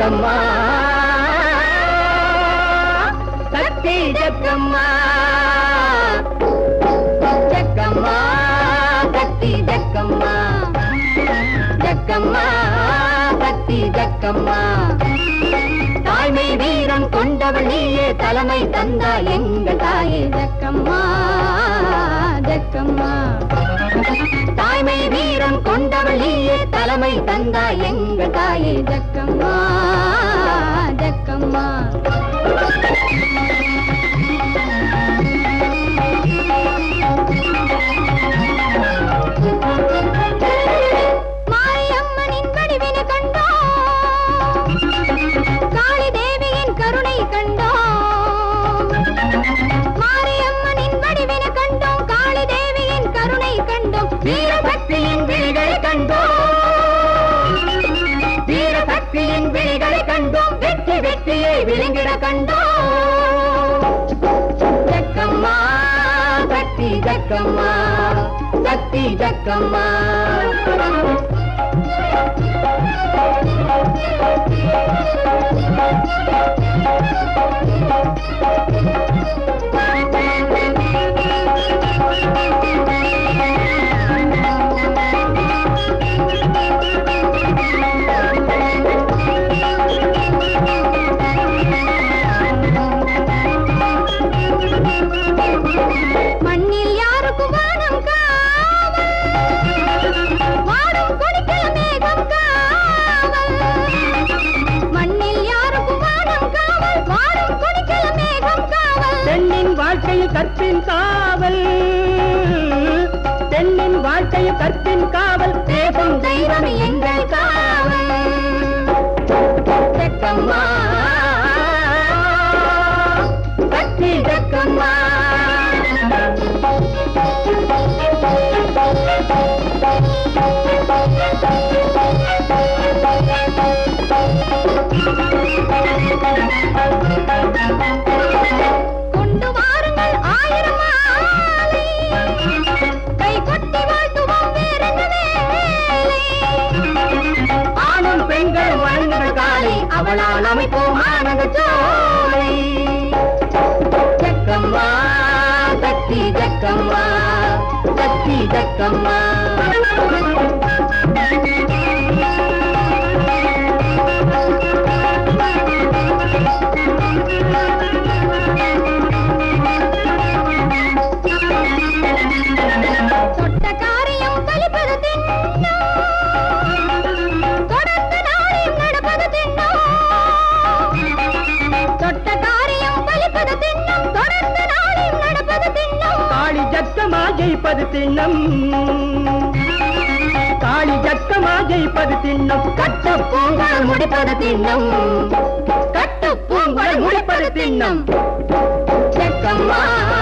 ஜக்கம்மா சக்தி ஜக்கம்மா ஜக்கம்மா சக்தி ஜக்கம்மா ஜக்கம்மா சக்தி ஜக்கம்மா தாய்மை வீரம் கொண்டவள் நீயே தலைமை தந்தா எங்க தாயே ஜக்கம்மா ஜக்கம்மா தாய்மை வீரம் கொண்டவள் நீயே தலைமை தந்தா எங்க தாயே ஜக்கம்மா ஜக்கம்மா மாரியம்மனின் வடிவினை கண்டோம் காளி தேவியின் கருணை கண்டோம் மாரியம்மனின் வடிவினை கண்டோம் காளி தேவியின் கருணை கண்டோம் வீரபக்தியின் விழிகளை கண்டோம் வீரபக்தியின் விழிகளை கண்டோம் வெற்றி வெற்றியை விளங்கிட கண்டோம் ஜக்கம்மா சக்தி ஜக்கம்மா சக்தி ஜக்கம்மா மண்ணில் யாருக்கும் வானம் காவல் வாடும் கொடிக்கல மேகம் காவல் மண்ணில் யாருக்கும் வானம் காவல் வாடும் கொடிக்கல மேகம் காவல் பெண்ணின் வாழ்க்கையில் கற்பின் காவல் பெண்ணின் வாழ்க்கையில் கற்பின் காவல் தேசம் தெய்வம் எங்கள் காவல் ஜக்கம்மா சக்தி ஜக்கம்மா கொண்டு வாருங்கள் ஆயிரம் மாலை கை கொட்டி வாழ்த்துவோம் வேறென்ன வேலை ஆணும் பெண்கள் வழங்குகள் காலை அவளால் அமைப்போம் ஆனந்த சோலை ஜக்கம்மா சக்தி ஜக்கம்மா சக்தி ஜக்கம்மா தொட்ட காரியம் கழிப்பது தின்னும் தொடர்ந்து நாளையும் நடப்பது தின்னும் தொட்ட காரியம் கழிப்பது தின்னும் தொடர்ந்து நாளையும் நடப்பது தின்னும் காளி ஜக்கமா ஜெயிப்பது திண்ணம் காளி ஜக்கமா ஜெயிப்பது திண்ணம் கட்ட பூங்குழல் முடிப்பது தின்னும் கட்ட பூங்குழல் முடிப்பது தின்னும் ஜக்கம்மா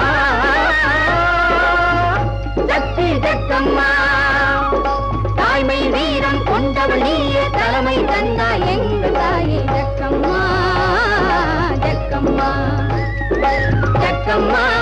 சக்தி ஜக்கம்மா தாய்மை வீரம் கொண்டவள் நீயே தலைமை தந்தா எங்கள் தாயே ஜக்கம்மா ஜக்கம்மா ஜக்கம்மா